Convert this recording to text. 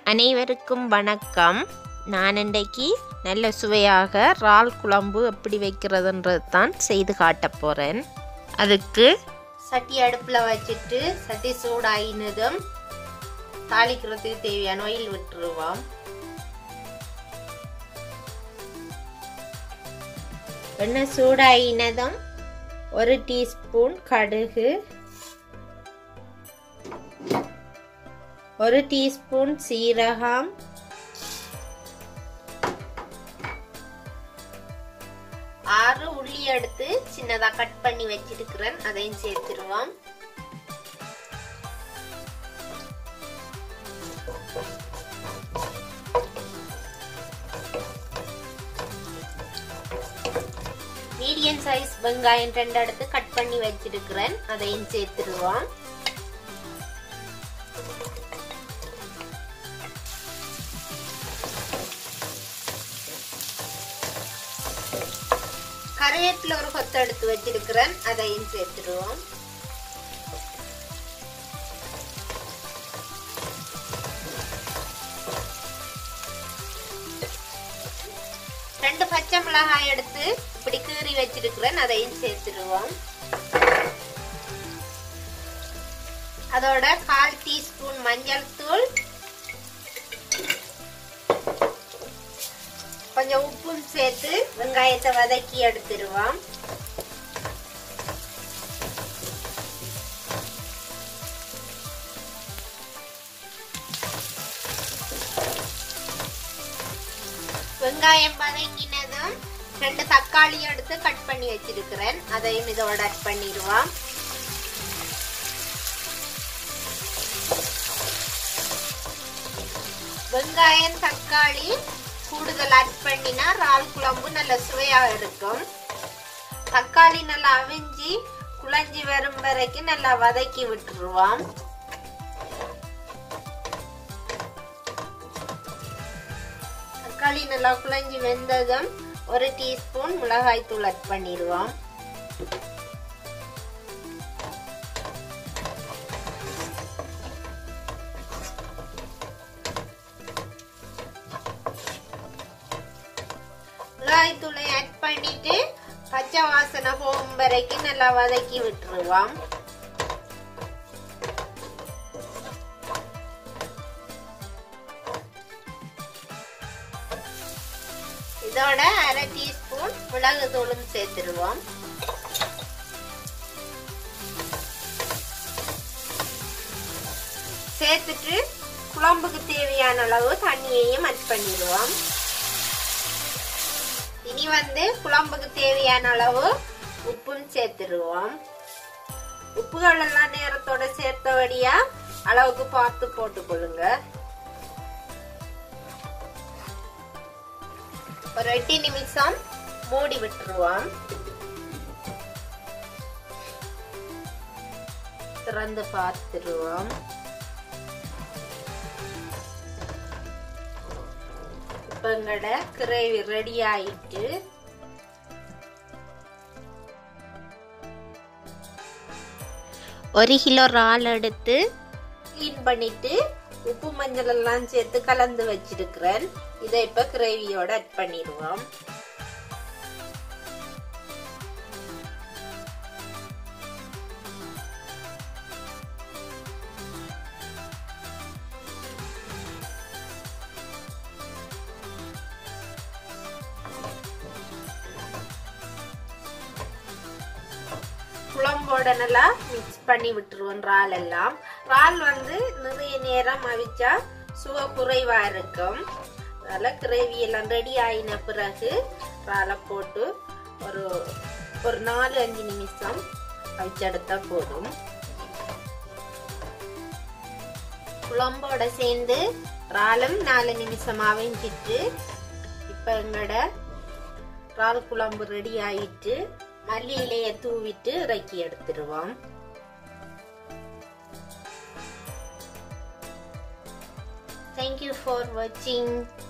அனைவருக்கும் வணக்கம் நான் இன்றைக்கு நல்ல சுவையாக இறால் குழம்பு எப்படி வைக்கிறதுன்றது தான் செய்து காட்டப் போகிறேன் அதுக்கு சட்டி அடுப்பில் வச்சுட்டு சட்டி சூடாயினதும் தாளிக்கிறதுக்கு தேவையான ஆயில் விட்டுருவோம் எண்ணெய் சூடாயினதும் ஒரு டீஸ்பூன் கடுகு ஒரு டீஸ்பூன் சீரகம் ஆறு உள்ளி எடுத்து சின்னதா கட் பண்ணி வச்சிருக்கிறேன் அதையும் சேர்த்துருவோம் மீடியம் சைஸ் வெங்காயம் ரெண்டு எடுத்து கட் பண்ணி வச்சிருக்கிறேன் அதையும் சேர்த்துருவோம் கருவேப்பில ஒரு கொத்து எடுத்து வச்சிருக்கிறேன் அதையும் சேர்த்துருவோம் ரெண்டு பச்சை மிளகாய் எடுத்து இப்படி கீறி வச்சிருக்கிறேன் அதையும் சேர்த்துருவோம் அதோட கால் டீஸ்பூன் மஞ்சள் தூள் கொஞ்சம் உப்பும் சேர்த்து வெங்காயத்தை வதக்கி எடுத்துருவோம் வெங்காயம் வதங்கினதும் ரெண்டு தக்காளி எடுத்து கட் பண்ணி வச்சிருக்கிறேன் அதையும் இதோட ஆட் பண்ணிடுவோம் வெங்காயம் தக்காளி கூடுதல் ஆட் பண்ணினா இறால் குழம்பு நல்ல சுவையா இருக்கும் தக்காளி நல்லா அவிஞ்சி குழஞ்சி வரும் வரைக்கும் நல்லா வதக்கி விட்டுருவோம் தக்காளி நல்லா குழஞ்சி வெந்ததும் ஒரு டீஸ்பூன் மிளகாய் தூள் ஆட் பண்ணிடுவோம் மிளகாய் தூளை ஆட் பண்ணிட்டு பச்சை வாசனை போகும் வரைக்கும் நல்லா வதக்கி விட்டுருவோம் இதோட அரை டீஸ்பூன் மிளகு தூளும் சேர்த்துருவோம் சேர்த்துட்டு குழம்புக்கு தேவையான அளவு தண்ணியையும் ஆட் பண்ணிடுவோம் இனி வந்து குழம்புக்கு தேவையான அளவு உப்பும் சேர்த்துருவோம் உப்புகள் எல்லாம் நேரத்தோட சேர்த்தபடியா அளவுக்கு பார்த்து போட்டுக்கொள்ளுங்க ஒரு எட்டு நிமிஷம் மூடி விட்டுருவோம் திறந்து பார்த்துருவோம் இப்போ எங்களோட கிரேவி ரெடி ஆயிட்டு ஒரு கிலோ இறால் எடுத்து க்ளீன் பண்ணிட்டு உப்பு மஞ்சள் எல்லாம் சேர்த்து கலந்து வச்சிருக்கிறேன் இதை இப்ப கிரேவியோட ஆட் பண்ணிடுவோம் குழம்போட நல்லா மிக்ஸ் பண்ணி விட்டுருவோம் இறால் எல்லாம் இறால் வந்து நிறைய நேரம் அவிச்சா சுவை குறைவா இருக்கும் அதனால கிரேவி எல்லாம் ரெடி ஆயின பிறகு இறாலை போட்டு ஒரு ஒரு நாலு அஞ்சு நிமிஷம் அவிச்செடுத்தா போதும் குழம்போட சேர்ந்து இறாலும் நாலு நிமிஷம் அவிஞ்சிட்டு இப்போ எங்களோட இறால் குழம்பு ரெடி ஆயிட்டு மல்லி இலைய தூவிட்டு இறக்கி எடுத்துருவோம் தேங்க்யூ ஃபார் வாட்சிங்